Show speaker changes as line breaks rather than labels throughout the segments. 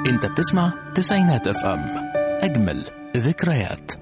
انت بتسمع تسعينات اف ام اجمل ذكريات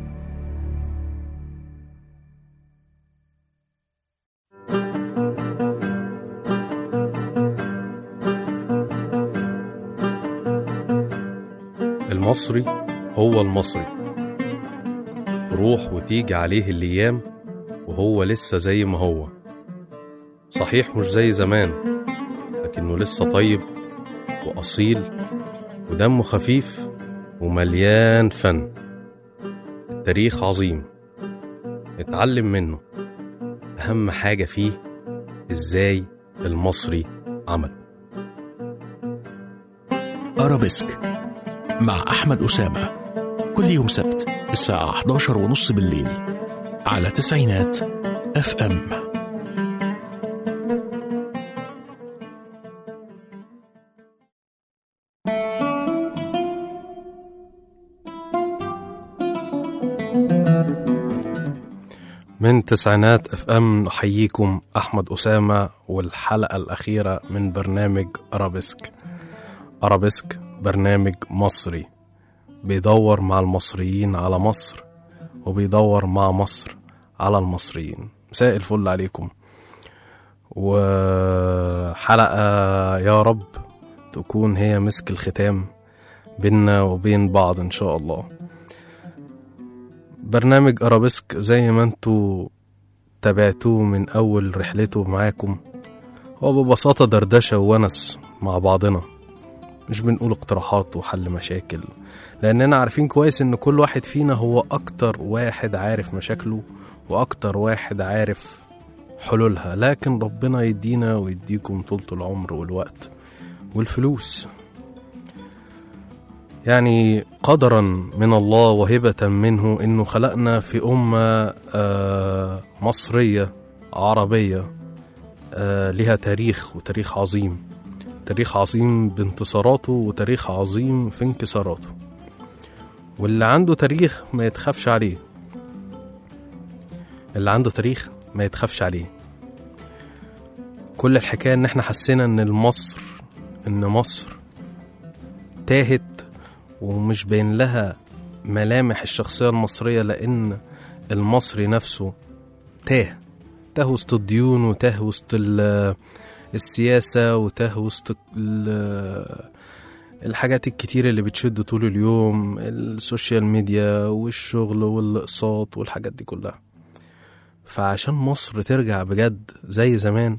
المصري هو المصري تروح وتيجي عليه الأيام وهو لسه زي ما هو صحيح مش زي زمان لكنه لسه طيب وأصيل ودمه خفيف ومليان فن التاريخ عظيم اتعلم منه أهم حاجة فيه إزاي المصري عمل
ارابيسك مع احمد اسامه كل يوم سبت الساعه 11 ونص بالليل على تسعينات اف ام
من تسعينات اف ام نحييكم احمد اسامه والحلقه الاخيره من برنامج ارابيسك ارابيسك برنامج مصري بيدور مع المصريين على مصر وبيدور مع مصر على المصريين مساء الفل عليكم وحلقه يا رب تكون هي مسك الختام بيننا وبين بعض ان شاء الله برنامج أرابيسك زي ما انتوا تابعتوه من أول رحلته معاكم هو ببساطة دردشة وونس مع بعضنا مش بنقول اقتراحات وحل مشاكل لأننا عارفين كويس إن كل واحد فينا هو أكتر واحد عارف مشاكله وأكتر واحد عارف حلولها لكن ربنا يدينا ويديكم طولة العمر والوقت والفلوس يعني قدرا من الله وهبة منه انه خلقنا في أمة آه، مصرية عربية آه، لها تاريخ وتاريخ عظيم تاريخ عظيم بانتصاراته وتاريخ عظيم في انكساراته واللي عنده تاريخ ما يتخافش عليه اللي عنده تاريخ ما يتخافش عليه كل الحكاية ان احنا حسينا ان مصر ان مصر تاهت ومش باين لها ملامح الشخصية المصرية لأن المصري نفسه تاه تاه وسط الديون وتاه وسط ال- السياسة وتاه وسط ال- الحاجات الكتير اللي بتشد طول اليوم السوشيال ميديا والشغل والاقساط والحاجات دي كلها فعشان مصر ترجع بجد زي زمان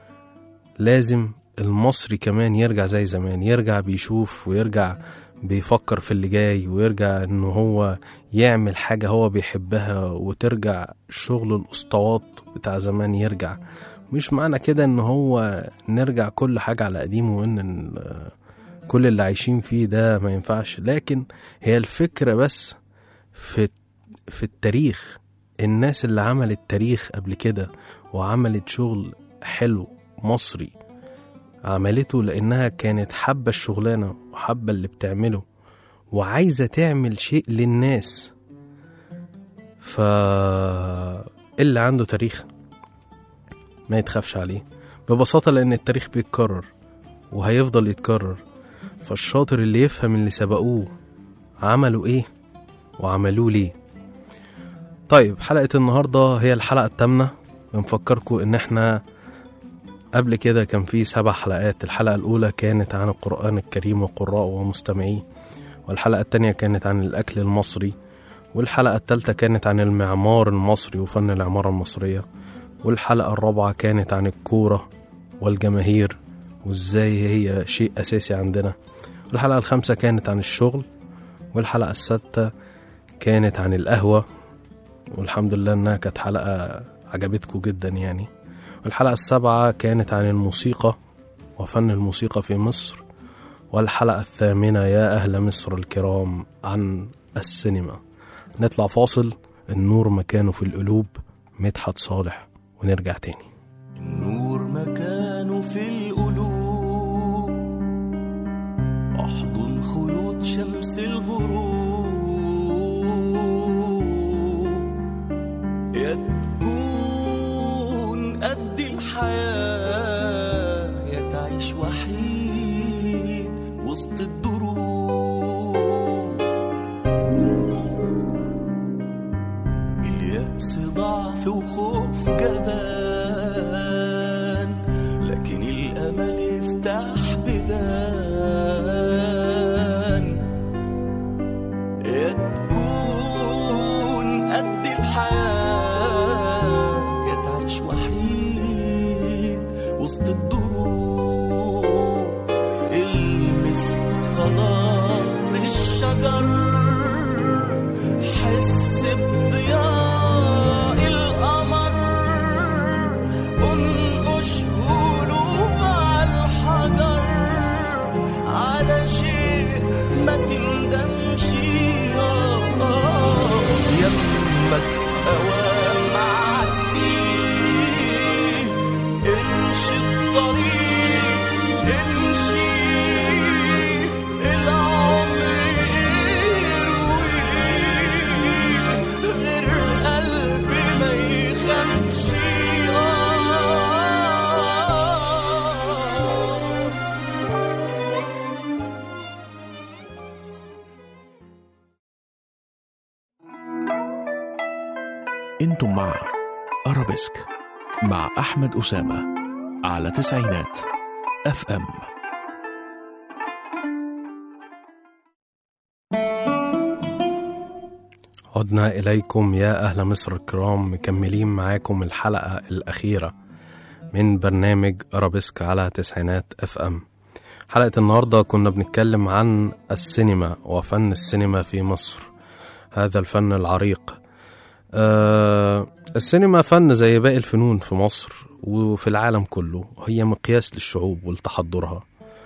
لازم المصري كمان يرجع زي زمان يرجع بيشوف ويرجع بيفكر في اللي جاي ويرجع ان هو يعمل حاجة هو بيحبها وترجع شغل الاسطوات بتاع زمان يرجع مش معنى كده ان هو نرجع كل حاجة على قديمه وان ال- كل اللي عايشين فيه ده ما ينفعش لكن هي الفكرة بس في في التاريخ الناس اللي عملت تاريخ قبل كده وعملت شغل حلو مصري عملته لأنها كانت حابة الشغلانة وحابة اللي بتعمله وعايزة تعمل شيء للناس ف اللي عنده تاريخ ما يتخافش عليه ببساطة لأن التاريخ بيتكرر وهيفضل يتكرر فالشاطر اللي يفهم اللي سبقوه عملوا ايه وعملوه ليه طيب حلقة النهاردة هي الحلقة التامنة بنفكركم ان احنا قبل كده كان في سبع حلقات الحلقة الأولى كانت عن القرآن الكريم وقراءه ومستمعيه والحلقة التانية كانت عن الأكل المصري والحلقة التالتة كانت عن المعمار المصري وفن العمارة المصرية والحلقة الرابعة كانت عن الكورة والجماهير وازاي هي شيء أساسي عندنا والحلقة الخامسة كانت عن الشغل والحلقة السادسة كانت عن القهوة والحمد لله إنها كانت حلقة عجبتكم جدا يعني والحلقة السابعة كانت عن الموسيقى وفن الموسيقى في مصر والحلقة الثامنة يا أهل مصر الكرام عن السينما نطلع فاصل النور مكانه في القلوب مدحت صالح ونرجع تاني
النور مكانه في القلوب احضن خيوط شمس الغروب يا تكون قد الحياة يا تعيش وحيد وسط الدروب وحيد وسط الدروب المس خضار الشجر حس بضياء القمر انقش قلوب على الحجر على شيء ما تندمش آه، آه، يمك اوام معدي امشي الطريق امشي العمر يرويك غير قلبي ما يخافش آه
انتم مع أرابيسك مع أحمد أسامة على تسعينات اف ام
عدنا إليكم يا أهل مصر الكرام مكملين معاكم الحلقة الأخيرة من برنامج أرابيسك على تسعينات اف ام حلقة النهاردة كنا بنتكلم عن السينما وفن السينما في مصر هذا الفن العريق آه السينما فن زي باقي الفنون في مصر وفي العالم كله هي مقياس للشعوب ولتحضرها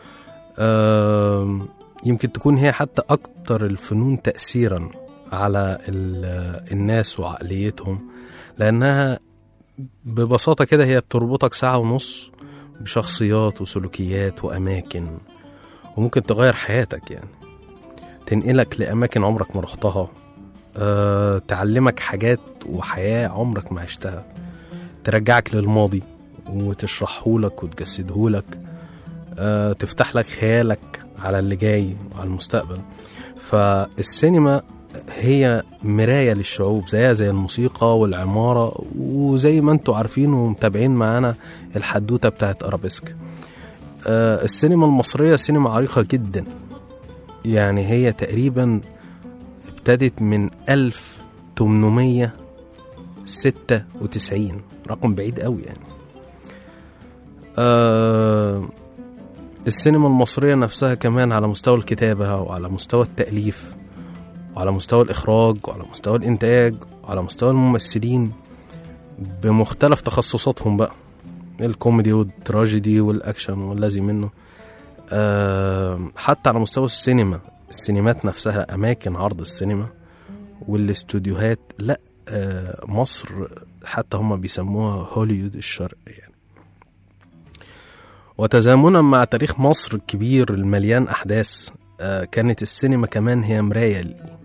آه يمكن تكون هي حتى أكتر الفنون تأثيرا على ال- الناس وعقليتهم لأنها ببساطة كده هي بتربطك ساعة ونص بشخصيات وسلوكيات وأماكن وممكن تغير حياتك يعني تنقلك لأماكن عمرك ما رحتها أه، تعلمك حاجات وحياة عمرك ما عشتها ترجعك للماضي وتشرحهولك وتجسدهولك أه، تفتح لك خيالك على اللي جاي وعلى المستقبل فالسينما هي مراية للشعوب زيها زي الموسيقى والعمارة وزي ما انتوا عارفين ومتابعين معانا الحدوتة بتاعت أرابيسك آه السينما المصرية سينما عريقة جدا يعني هي تقريبا ابتدت من 1896 رقم بعيد قوي يعني آه السينما المصرية نفسها كمان على مستوى الكتابة وعلى مستوى التأليف وعلى مستوى الإخراج وعلى مستوى الإنتاج وعلى مستوى الممثلين بمختلف تخصصاتهم بقى الكوميدي والتراجيدي والأكشن والذي منه آه حتى على مستوى السينما السينمات نفسها أماكن عرض السينما والاستوديوهات لا آه مصر حتى هم بيسموها هوليوود الشرق يعني وتزامنا مع تاريخ مصر الكبير المليان أحداث آه كانت السينما كمان هي مراية ليه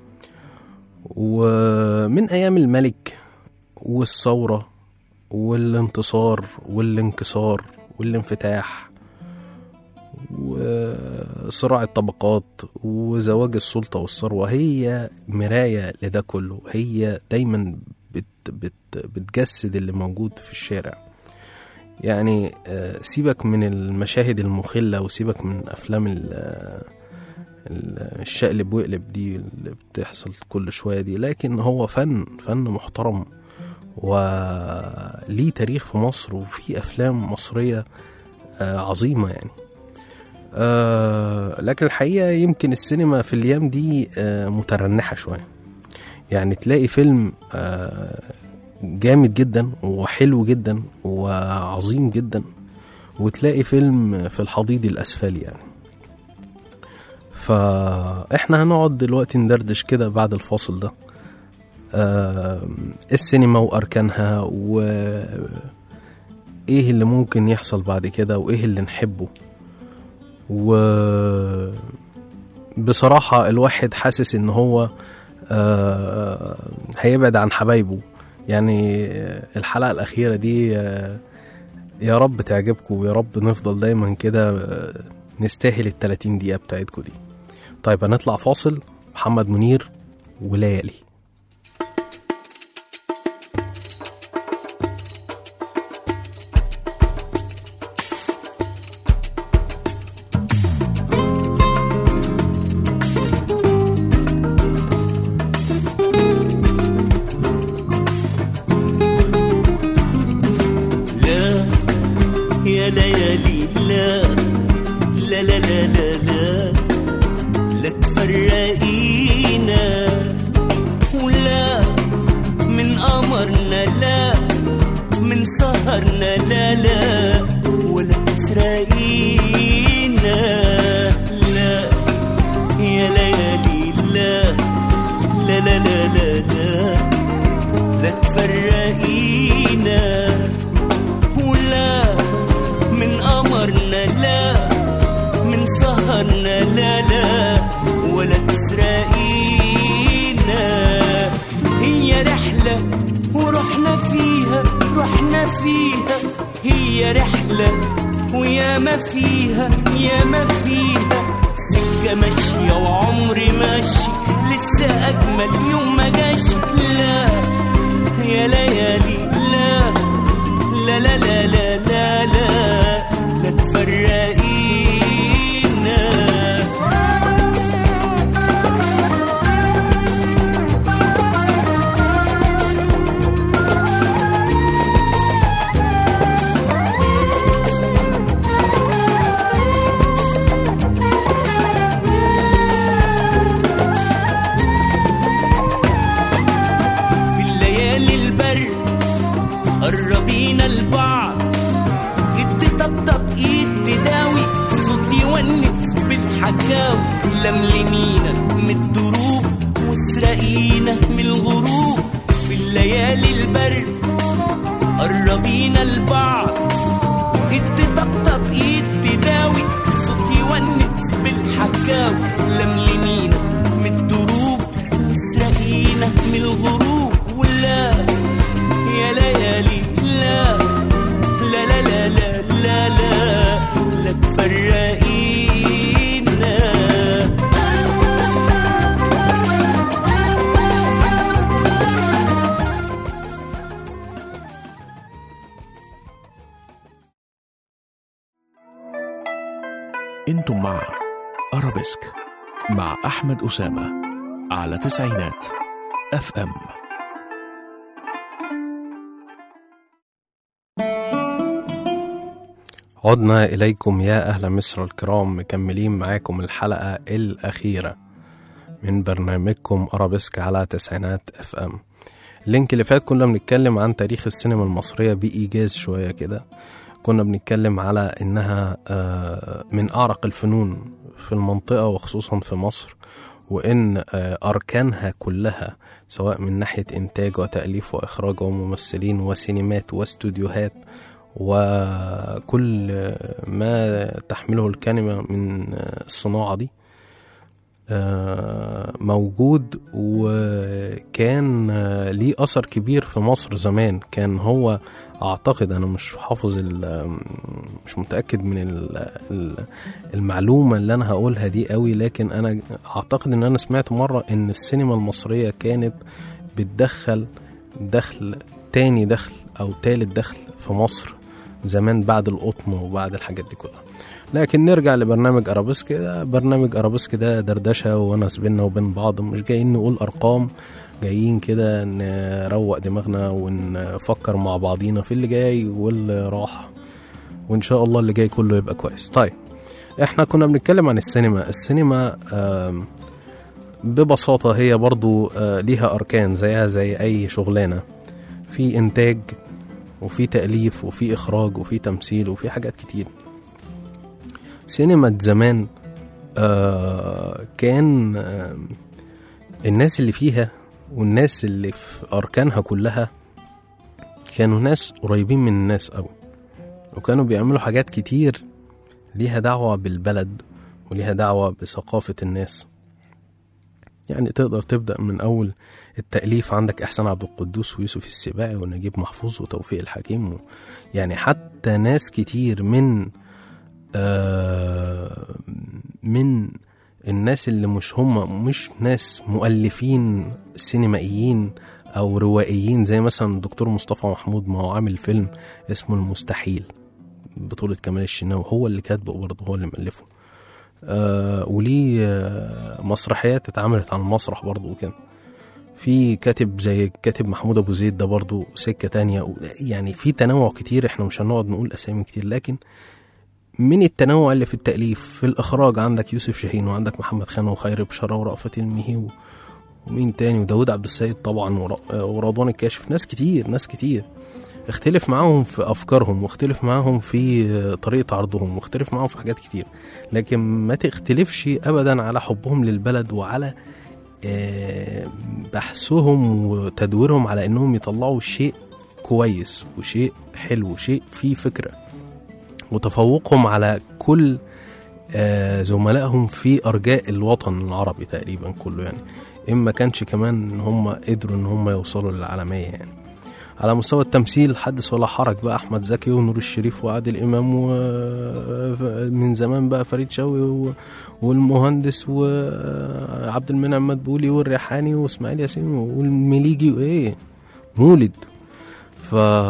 ومن أيام الملك والثورة والانتصار والانكسار والانفتاح وصراع الطبقات وزواج السلطة والثروة هي مراية لده كله هي دايما بت بت بتجسد اللي موجود في الشارع يعني آه، سيبك من المشاهد المخلة وسيبك من أفلام ال- ال- الشقلب وقلب دي اللي بتحصل كل شوية دي لكن هو فن فن محترم وليه تاريخ في مصر وفي أفلام مصرية آه، عظيمة يعني آه، لكن الحقيقة يمكن السينما في الأيام دي آه، مترنحة شوية يعني تلاقي فيلم آه، جامد جدا وحلو جدا وعظيم جدا وتلاقي فيلم في الحضيض الأسفلي يعني فاحنا هنقعد دلوقتي ندردش كده بعد الفاصل ده آه السينما وأركانها وإيه اللي ممكن يحصل بعد كده وإيه اللي نحبه و بصراحة الواحد حاسس إن هو آه هيبعد عن حبايبه يعني الحلقة الأخيرة دي آه يا رب تعجبكم ويا رب نفضل دايما كده آه، نستاهل ال 30 دقيقة بتاعتكم دي طيب هنطلع فاصل محمد منير وليالي
يا ليالي لا لا لا لا لا لا لا تفرقينا ولا من قمرنا لا من سهرنا لا لا ولا تسرقينا لا يا ليالي لا لا لا لا لا لا لا تفرقينا ولا من قمرنا لا من سهرنا لا لا ولا تسرقينا هي رحلة ورحنا فيها رحنا فيها هي رحلة ويا ما فيها يا ما فيها سكة ماشية وعمري ماشي لسه أجمل يوم ما جاش لا يا ليالي لا لا لا لا لا لا لا لا تفرقينا في الليالي البرد قربينا لبعض ايد تطبطب ايد تداوي صوت يونس بالحكاوي لملمينا من الدروب واسرقينا من الغروب في الليالي البرد قربينا لبعض ايد تطبطب ايد تداوي صوت يونس بالحكاوي لملمينا من الدروب واسرقينا من الغروب ولا يا ليالي لا لا لا لا لا لا لا لا تفرقينا
انتم مع أرابيسك مع أحمد أسامة على تسعينات اف ام
عدنا إليكم يا أهل مصر الكرام مكملين معاكم الحلقة الأخيرة من برنامجكم أرابيسك على تسعينات اف ام اللينك اللي فات كنا بنتكلم عن تاريخ السينما المصرية بإيجاز شوية كده كنا بنتكلم على إنها آه، من أعرق الفنون في المنطقة وخصوصا في مصر وإن آه، أركانها كلها سواء من ناحية إنتاج وتأليف وإخراج وممثلين وسينمات واستوديوهات وكل ما تحمله الكلمة من الصناعة دي آه، موجود وكان آه، ليه أثر كبير في مصر زمان كان هو أعتقد أنا مش حافظ ال- مش متأكد من ال- ال- المعلومة اللي أنا هقولها دي قوي لكن أنا أعتقد إن أنا سمعت مرة إن السينما المصرية كانت بتدخل دخل تاني دخل أو تالت دخل في مصر زمان بعد القطن وبعد الحاجات دي كلها لكن نرجع لبرنامج ارابيسك ده برنامج ارابيسك ده دردشه وناس بينا وبين بعض مش جايين نقول ارقام جايين كده نروق دماغنا ونفكر مع بعضينا في اللي جاي واللي راح وان شاء الله اللي جاي كله يبقى كويس طيب احنا كنا بنتكلم عن السينما السينما آم، ببساطة هي برضو آه، ليها أركان زيها زي أي شغلانة في إنتاج وفي تأليف وفي إخراج وفي تمثيل وفي حاجات كتير سينما زمان آه كان آه الناس اللي فيها والناس اللي في أركانها كلها كانوا ناس قريبين من الناس أوي وكانوا بيعملوا حاجات كتير ليها دعوة بالبلد وليها دعوة بثقافة الناس يعني تقدر تبدأ من أول التأليف عندك إحسان عبد القدوس ويوسف السباعي ونجيب محفوظ وتوفيق الحكيم و... يعني حتى ناس كتير من آه من الناس اللي مش هم مش ناس مؤلفين سينمائيين او روائيين زي مثلا الدكتور مصطفى محمود ما هو عامل فيلم اسمه المستحيل بطولة كمال الشناوي هو اللي كاتبه برضه هو اللي مؤلفه آه وليه آه مسرحيات اتعملت على المسرح برضه وكده في كاتب زي كاتب محمود ابو زيد ده برضو سكه تانية يعني في تنوع كتير احنا مش هنقعد نقول اسامي كتير لكن من التنوع اللي في التاليف في الاخراج عندك يوسف شاهين وعندك محمد خان وخير بشاره ورأفت المهي و- ومين تاني وداود عبد السيد طبعا ور- ورضوان الكاشف ناس كتير ناس كتير اختلف معاهم في افكارهم واختلف معاهم في طريقه عرضهم واختلف معاهم في حاجات كتير لكن ما تختلفش ابدا على حبهم للبلد وعلى آه، بحثهم وتدويرهم على انهم يطلعوا شيء كويس وشيء حلو وشيء فيه فكره وتفوقهم على كل آه، زملائهم في ارجاء الوطن العربي تقريبا كله يعني ان ما كانش كمان ان هم قدروا ان هم يوصلوا للعالميه يعني على مستوى التمثيل حدث ولا حرج بقى احمد زكي ونور الشريف وعادل امام ومن زمان بقى فريد شوقي و- والمهندس وعبد المنعم مدبولي والريحاني واسماعيل ياسين والمليجي وايه مولد ف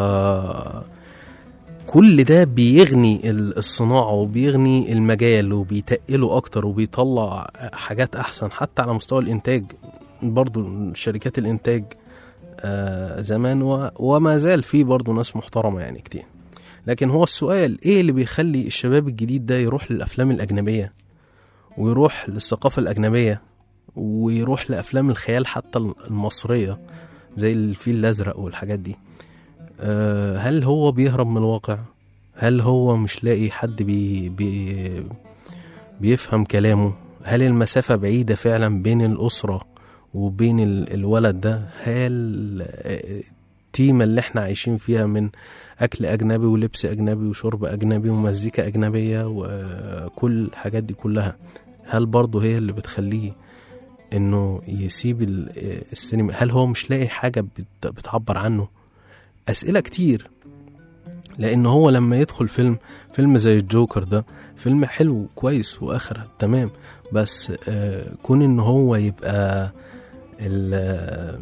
كل ده بيغني ال- الصناعة وبيغني المجال وبيتقله أكتر وبيطلع حاجات أحسن حتى على مستوى الإنتاج برضو شركات الإنتاج آه، زمان و- وما زال في برضو ناس محترمة يعني كتير لكن هو السؤال ايه اللي بيخلي الشباب الجديد ده يروح للأفلام الأجنبية ويروح للثقافة الأجنبية ويروح لأفلام الخيال حتى المصرية زي الفيل الأزرق والحاجات دي آه، هل هو بيهرب من الواقع هل هو مش لاقي حد بي بي بيفهم كلامه هل المسافة بعيدة فعلا بين الأسرة وبين ال- الولد ده هل آه، التيمة اللي احنا عايشين فيها من أكل أجنبي ولبس أجنبي وشرب أجنبي ومزيكا أجنبية وكل الحاجات دي كلها هل برضه هي اللي بتخليه انه يسيب ال- آه، السينما هل هو مش لاقي حاجة بت- بتعبر عنه أسئلة كتير لأن هو لما يدخل فيلم فيلم زي الجوكر ده فيلم حلو كويس وآخر تمام بس آه كون إن هو يبقى ال- آه،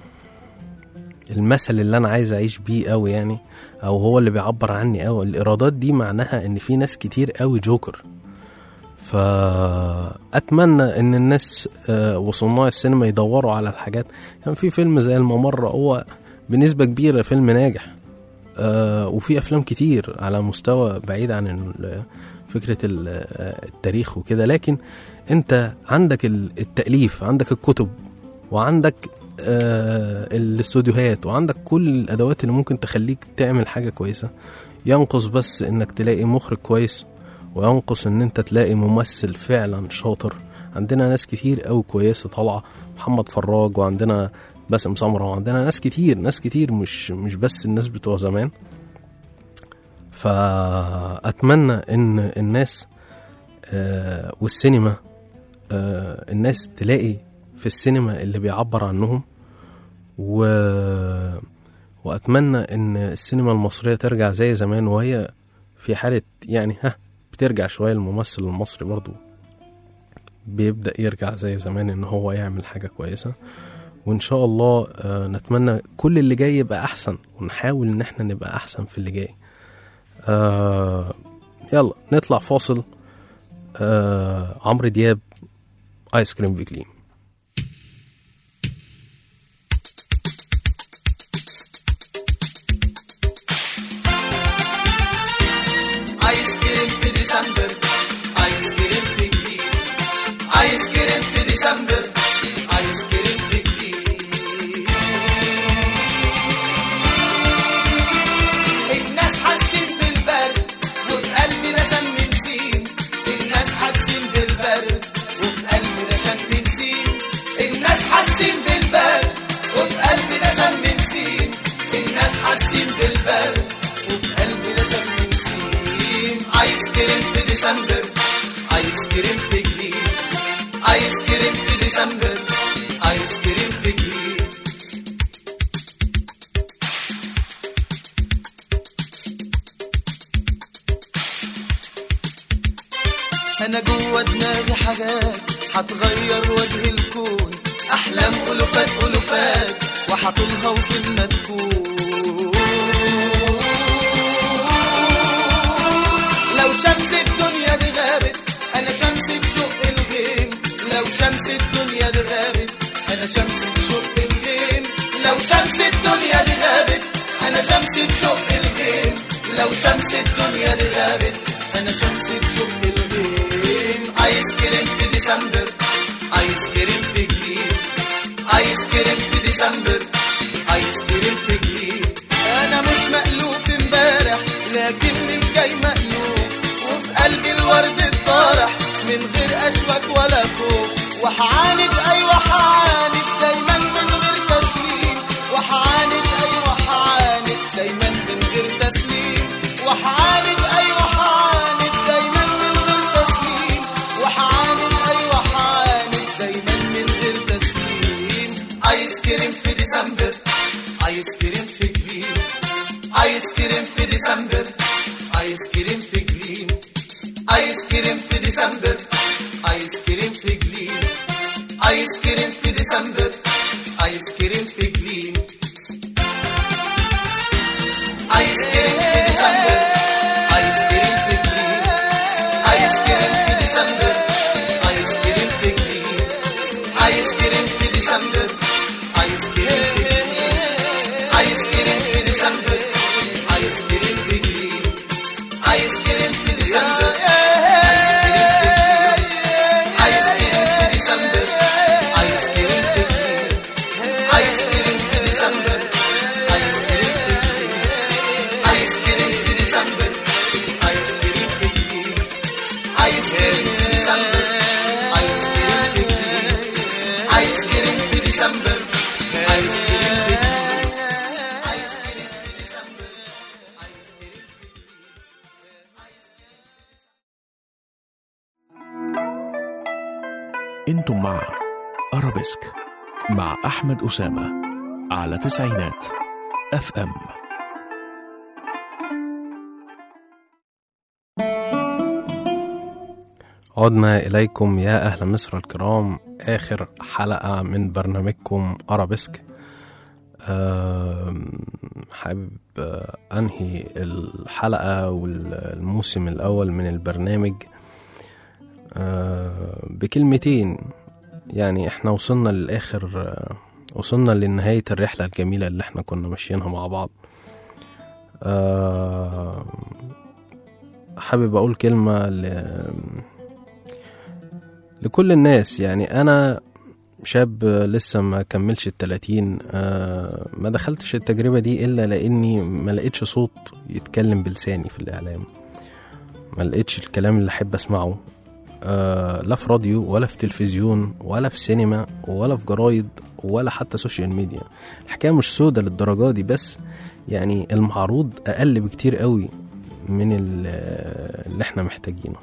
المثل اللي أنا عايز أعيش بيه أوي يعني أو هو اللي بيعبر عني أوي الإيرادات دي معناها إن في ناس كتير أوي جوكر فأتمنى إن الناس آه، وصناع السينما يدوروا على الحاجات كان في فيلم زي الممر هو بنسبة كبيرة فيلم ناجح آه وفي أفلام كتير على مستوى بعيد عن ال- فكرة ال- آه، التاريخ وكده لكن أنت عندك ال- التأليف عندك الكتب وعندك آه الاستوديوهات وعندك كل الأدوات اللي ممكن تخليك تعمل حاجة كويسة ينقص بس إنك تلاقي مخرج كويس وينقص إن أنت تلاقي ممثل فعلا شاطر عندنا ناس كتير قوي كويسة طالعة محمد فراج وعندنا باسم سمرة وعندنا ناس كتير ناس كتير مش مش بس الناس بتوع زمان فأتمنى إن الناس آه والسينما آه الناس تلاقي في السينما اللي بيعبر عنهم و وأتمنى إن السينما المصرية ترجع زي زمان وهي في حالة يعني ها بترجع شوية الممثل المصري برضو بيبدأ يرجع زي زمان إن هو يعمل حاجة كويسة وإن شاء الله آه، نتمنى كل اللي جاي يبقى أحسن ونحاول إن احنا نبقى أحسن في اللي جاي آه يلا نطلع فاصل آه عمرو دياب آيس كريم فيكلين
ايس كريم في ديسمبر ايس كريم في جديد ايس كريم في ديسمبر ايس كريم في جديد الناس حاسين بالبرد وفي قلبنا شم نسيم الناس حاسين بالبرد وفي قلبنا شم نسيم الناس حاسين بالبرد وفي قلبنا شم نسيم الناس حاسين بالبرد وفي قلبنا شم نسيم ايس كريم في ديسمبر ايس كريم في جليد ايس كريم في ديسمبر ايس كريم في جليد انا جوه دماغي حاجات هتغير وجه الكون احلام الوفات الوفات وهطولها وفينا تكون لو شمس الدنيا دي غابت انا شمس بشق الغيم لو شمس الدنيا دي غابت انا شمس بشق الغيم لو شمس الدنيا دي غابت انا شمس بشق الغيم ايس كريم في ديسمبر ايس كريم في جليد ايس كريم في ديسمبر ايس كريم في جليد انا مش مألوف امبارح لكني جاي مألوف وفي قلبي الورد الطارح من غير اشواك ولا خوف وحعاند ايوه حعاند دايما من غير تسليم وحعاند ايوه حعاند دايما من غير تسليم وحعاند ايوه حعاند دايما من غير تسليم وحعاند ايوه حعاند دايما من غير تسليم ايس كريم في ديسمبر ايس كريم في جليم ايس كريم في ديسمبر ايس كريم في جليم ايس كريم في ديسمبر ايس كريم في جليم ايس كريم في ديسمبر ايس كريم في جليم ايس كريم في ديسمبر ايس كريم في جليم ايس كريم في ديسمبر ايس كريم في جليم ايس كريم في ديسمبر ايس كريم في جليم ايس كريم في ديسمبر ايس كريم في جليم ايس كريم في ديسمبر ايس كريم في ديسمبر ايس كريم في جليم ايس كريم في ديسمبر ايس كريم في جليم ايس كريم في ديسمبر ايس كريم في جليم ايس كريم في ديسمبر ايس كريم في جليم ايس كريم في ديسمبر ايس كريم في جليم ايس كريم في ديسمبر ايس كريم في
انتم مع ارابيسك مع احمد اسامه على تسعينات اف ام
عدنا إليكم يا أهل مصر الكرام آخر حلقة من برنامجكم أرابيسك آم، حابب آه، أنهي الحلقة والموسم الأول من البرنامج آه، بكلمتين يعني احنا وصلنا للآخر آه، وصلنا لنهاية الرحلة الجميلة اللي احنا كنا ماشيينها مع بعض آه، حابب أقول كلمة ل... لكل الناس يعني انا شاب لسه ما كملش التلاتين آه، ما دخلتش التجربة دي إلا لأني ما لقيتش صوت يتكلم بلساني في الإعلام ما لقيتش الكلام اللي أحب أسمعه آه، لا في راديو ولا في تلفزيون ولا في سينما ولا في جرايد ولا حتى سوشيال ميديا الحكاية مش سودة للدرجة دي بس يعني المعروض أقل بكتير قوي من ال- اللي احنا محتاجينه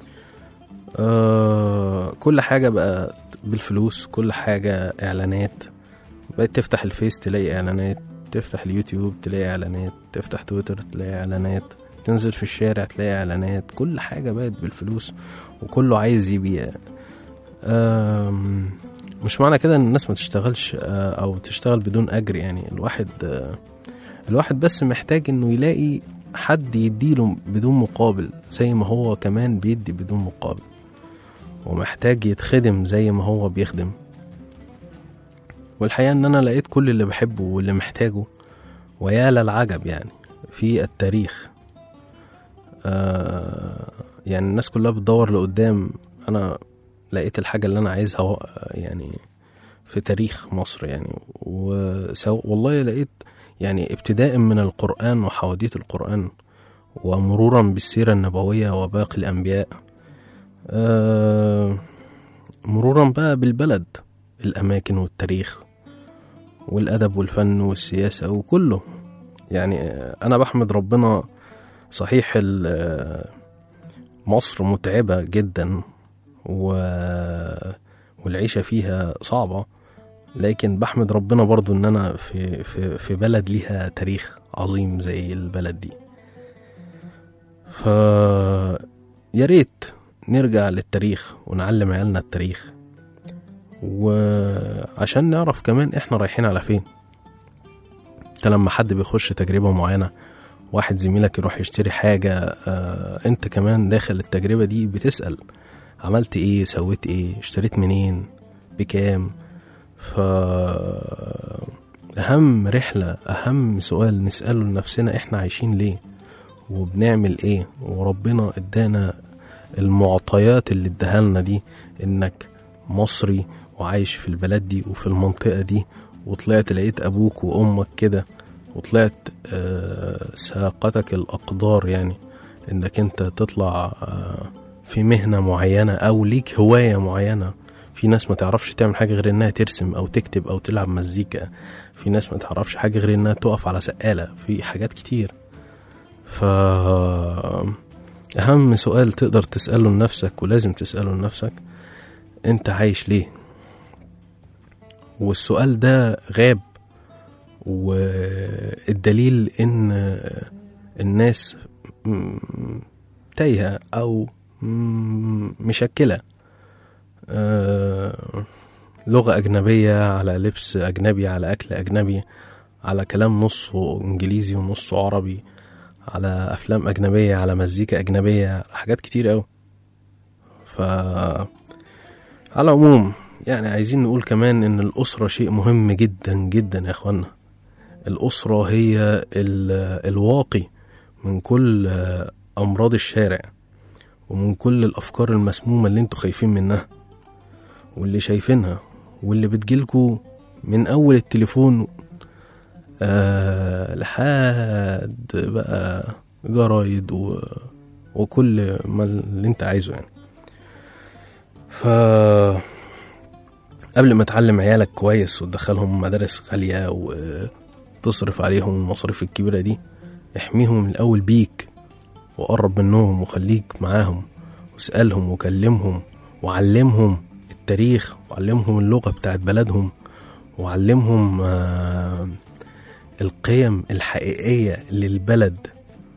آه كل حاجة بقى بالفلوس كل حاجة إعلانات بقيت تفتح الفيس تلاقي إعلانات تفتح اليوتيوب تلاقي إعلانات تفتح تويتر تلاقي إعلانات تنزل في الشارع تلاقي إعلانات كل حاجة بقت بالفلوس وكله عايز يبيع آم، مش معنى كده ان الناس ما تشتغلش آه، او تشتغل بدون اجر يعني الواحد آه، الواحد بس محتاج انه يلاقي حد يديله بدون مقابل زي ما هو كمان بيدي بدون مقابل ومحتاج يتخدم زي ما هو بيخدم والحقيقة ان انا لقيت كل اللي بحبه واللي محتاجه ويا للعجب يعني في التاريخ آه يعني الناس كلها بتدور لقدام انا لقيت الحاجة اللي انا عايزها و- يعني في تاريخ مصر يعني وسو والله لقيت يعني ابتداء من القرآن وحواديت القرآن ومرورا بالسيرة النبوية وباقي الأنبياء آه مرورا بقى بالبلد الأماكن والتاريخ والأدب والفن والسياسة وكله يعني آه، أنا بحمد ربنا صحيح ال- آه، مصر متعبة جدا و... والعيشة فيها صعبة لكن بحمد ربنا برضو ان انا في, في, في بلد ليها تاريخ عظيم زي البلد دي ف يا ريت نرجع للتاريخ ونعلم عيالنا التاريخ وعشان نعرف كمان احنا رايحين على فين انت لما حد بيخش تجربة معينة واحد زميلك يروح يشتري حاجة آه انت كمان داخل التجربة دي بتسأل عملت ايه سويت ايه اشتريت منين بكام ف أهم رحلة أهم سؤال نسأله لنفسنا إحنا عايشين ليه وبنعمل ايه وربنا ادانا المعطيات اللي اداها لنا دي انك مصري وعايش في البلد دي وفي المنطقة دي وطلعت لقيت ابوك وامك كده وطلعت آه، ساقتك الاقدار يعني انك انت تطلع آه، في مهنة معينة او ليك هواية معينة في ناس ما تعرفش تعمل حاجة غير انها ترسم او تكتب او تلعب مزيكا في ناس ما تعرفش حاجة غير انها تقف على سقالة في حاجات كتير ف أهم سؤال تقدر تسأله لنفسك ولازم تسأله لنفسك أنت عايش ليه؟ والسؤال ده غاب والدليل إن الناس م- تايهة أو م- مشكلة آه، لغة أجنبية على لبس أجنبي على أكل أجنبي على كلام نصه إنجليزي ونصه عربي على افلام اجنبيه على مزيكا اجنبيه على حاجات كتير قوي ف على العموم يعني عايزين نقول كمان ان الاسره شيء مهم جدا جدا يا اخوانا الاسره هي ال- الواقي من كل امراض الشارع ومن كل الافكار المسمومه اللي انتوا خايفين منها واللي شايفينها واللي بتجيلكوا من اول التليفون آه لحد بقى جرايد و... وكل ما اللي انت عايزه يعني ف قبل ما تعلم عيالك كويس وتدخلهم مدارس غالية وتصرف عليهم المصاريف الكبيرة دي احميهم الأول بيك وقرب منهم وخليك معاهم واسألهم وكلمهم وعلمهم التاريخ وعلمهم اللغة بتاعت بلدهم وعلمهم آه القيم الحقيقية للبلد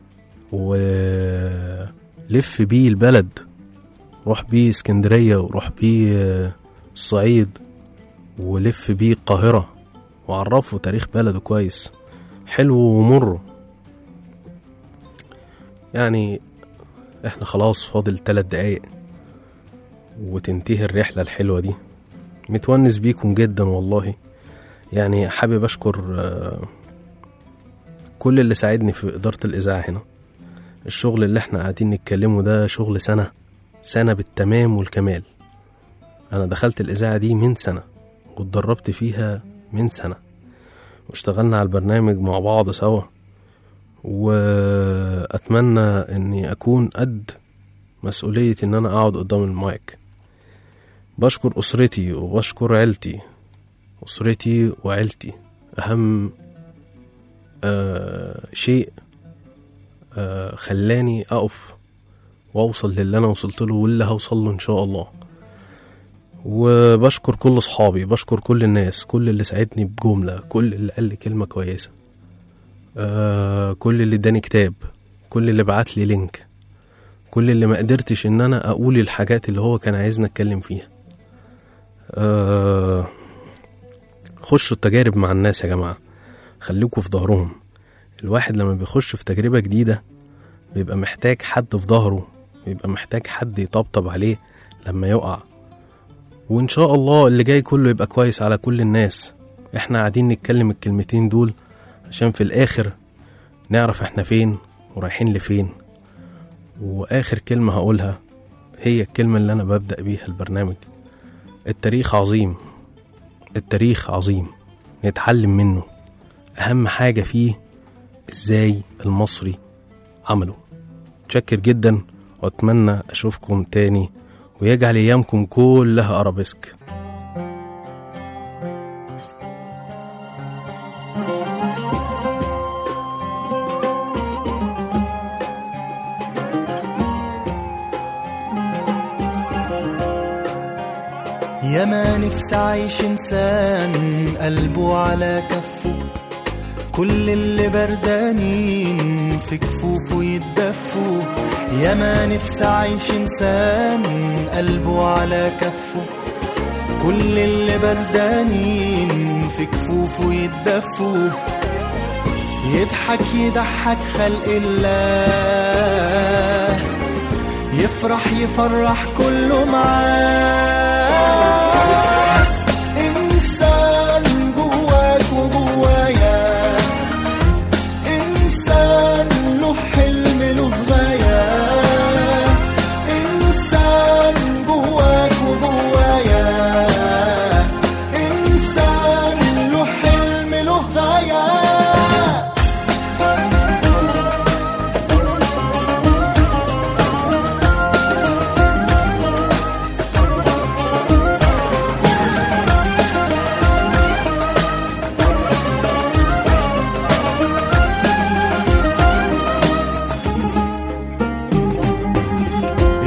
ولف بيه البلد روح بيه اسكندرية وروح بيه آه، الصعيد ولف بيه القاهرة وعرفه تاريخ بلده كويس حلو ومر يعني احنا خلاص فاضل تلات دقايق وتنتهي الرحلة الحلوة دي متونس بيكم جدا والله يعني حابب أشكر آه، كل اللي ساعدني في إدارة الإذاعة هنا الشغل اللي احنا قاعدين نتكلمه ده شغل سنة سنة بالتمام والكمال أنا دخلت الإذاعة دي من سنة واتدربت فيها من سنة واشتغلنا على البرنامج مع بعض سوا وأتمنى إني أكون قد مسؤولية إن أنا أقعد قدام المايك بشكر أسرتي وبشكر عيلتي أسرتي وعيلتي أهم آه شيء آه خلاني أقف وأوصل للي أنا وصلت له واللي هوصل له إن شاء الله وبشكر كل أصحابي بشكر كل الناس كل اللي ساعدني بجملة كل اللي قال لي كلمة كويسة آه كل اللي اداني كتاب كل اللي بعت لي لينك كل اللي ما قدرتش ان انا اقول الحاجات اللي هو كان عايزني اتكلم فيها آه خشوا التجارب مع الناس يا جماعة خليكوا في ظهرهم الواحد لما بيخش في تجربة جديدة بيبقى محتاج حد في ظهره بيبقى محتاج حد يطبطب عليه لما يقع وإن شاء الله اللي جاي كله يبقى كويس على كل الناس احنا قاعدين نتكلم الكلمتين دول عشان في الآخر نعرف احنا فين ورايحين لفين وآخر كلمة هقولها هي الكلمة اللي أنا ببدأ بيها البرنامج التاريخ عظيم التاريخ عظيم نتعلم منه أهم حاجة فيه إزاي المصري عمله متشكر جدا وأتمنى أشوفكم تاني ويجعل أيامكم كلها أرابيسك
يا ما نفسي عايش انسان قلبه على كفه كل اللي بردانين في كفوفه يتدفوا يا ما نفسي عايش انسان قلبه على كفه كل اللي بردانين في كفوفه يتدفوا يضحك يضحك خلق الله يفرح يفرح كله معاه إنسان جواك وجوايا إنسان له حلم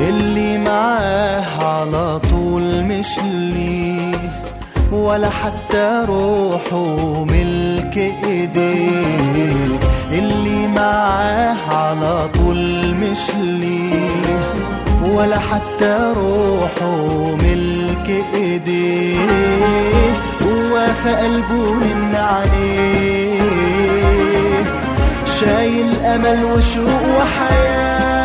اللي معاه على طول مش ليه ولا حتى روحه ملك ايديه اللي معاه على طول مش ليه ولا حتى روحه ملك ايديه هو في قلبه من عليه شايل امل وشوق وحياه